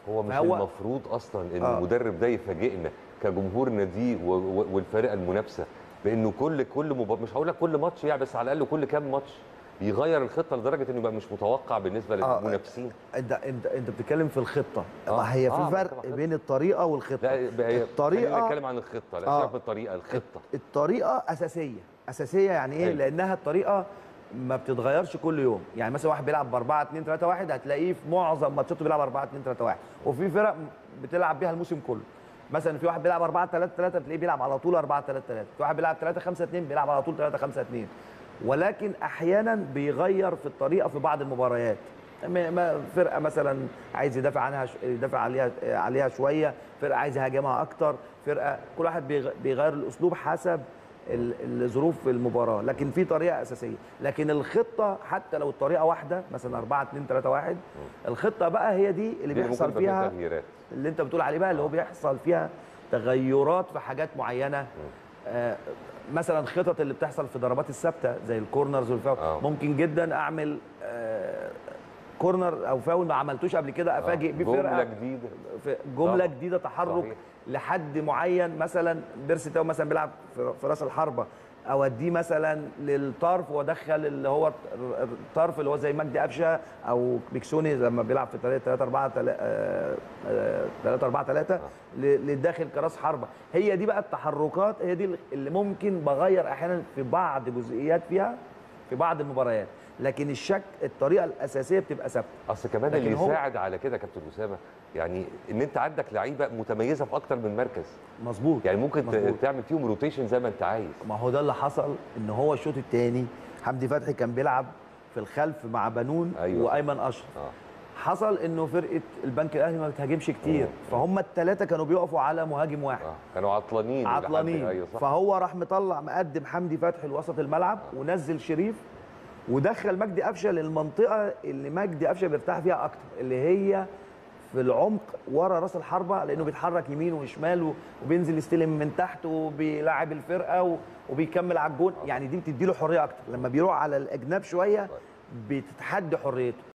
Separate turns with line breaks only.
هو مش
فهو-
المفروض اصلا ان
آه.
المدرب ده يفاجئنا كجمهور ناديه و- و- والفرقه المنافسه بانه كل كل مب... مش هقول لك كل ماتش يعني بس على الاقل كل كام ماتش يغير الخطه لدرجه انه يبقى مش متوقع بالنسبه
آه.
للمنافسين
انت انت انت بتتكلم في الخطه
آه.
ما هي في
آه،
فرق
طبعاً.
بين الطريقه والخطه
لا بقى هي- خلينا
الطريقه
نتكلم عن الخطه لا
آه.
سيبك من الطريقه الخطه
الطريقه اساسيه اساسيه يعني ايه
حلو.
لانها الطريقه ما بتتغيرش كل يوم يعني مثلا واحد بيلعب ب 4 2 3 1 هتلاقيه في معظم ماتشاته بيلعب 4 2 3 1 وفي فرق بتلعب بيها الموسم كله مثلا في واحد بيلعب 4 3 3 بتلاقيه بيلعب على طول 4 3 3 في واحد بيلعب 3 5 2 بيلعب على طول 3 5 2 ولكن احيانا بيغير في الطريقه في بعض المباريات م- ما- فرقه مثلا عايز يدافع عنها ش- يدافع عليها عليها شويه فرقه عايز يهاجمها اكتر فرقه كل واحد بيغ- بيغير الاسلوب حسب ال- الظروف في المباراه لكن في طريقه اساسيه لكن الخطه حتى لو الطريقه واحده مثلا 4 2 3 1 الخطه بقى هي دي اللي
دي اللي
بيحصل
ممكن يبقى
فيها
تغييرات
اللي انت بتقول عليه بقى اللي هو بيحصل فيها تغيرات في حاجات معينه آه مثلا الخطط اللي بتحصل في ضربات الثابته زي الكورنرز والفاول
آه.
ممكن جدا اعمل آه كورنر او فاول ما عملتوش قبل كده افاجئ بيه
جمله
فرقه
جديده
في جمله
طبعا.
جديده تحرك
صحيح.
لحد معين مثلا بيرسي تاو مثلا بيلعب في في راس الحربه اوديه مثلا للطرف وادخل اللي هو الطرف اللي هو زي مجدي قفشه او بيكسوني لما بيلعب في 3 3 4 3 4 3 للداخل كراس حربه هي دي بقى التحركات هي دي اللي ممكن بغير احيانا في بعض جزئيات فيها في بعض المباريات لكن الشك الطريقه الاساسيه بتبقى ثابته
اصل كمان
لكن
اللي
هو-
يساعد على كده يا كابتن اسامه يعني ان انت عندك لعيبه متميزه في اكتر من مركز
مظبوط
يعني ممكن ت-
مظبوط.
تعمل فيهم روتيشن زي ما انت عايز
ما هو ده اللي حصل ان هو الشوط الثاني حمدي فتحي كان بيلعب في الخلف مع بنون
أيوة.
وايمن اشرف
اه
حصل انه فرقه البنك الاهلي ما بتهاجمش كتير
مم.
فهم الثلاثه كانوا بيقفوا على مهاجم واحد
اه كانوا عطلانين لحد-
عطلانين
ايوه صح
فهو راح مطلع مقدم حمدي فتحي لوسط الملعب ونزل شريف ودخل مجدي قفشه للمنطقه اللي مجدي قفشه بيرتاح فيها اكتر اللي هي في العمق ورا راس الحربه لانه بيتحرك يمين وشمال وبينزل يستلم من تحت وبيلاعب الفرقه و- وبيكمل على الجون يعني دي بتدي له حريه اكتر لما بيروح على الاجناب شويه بتتحدى حريته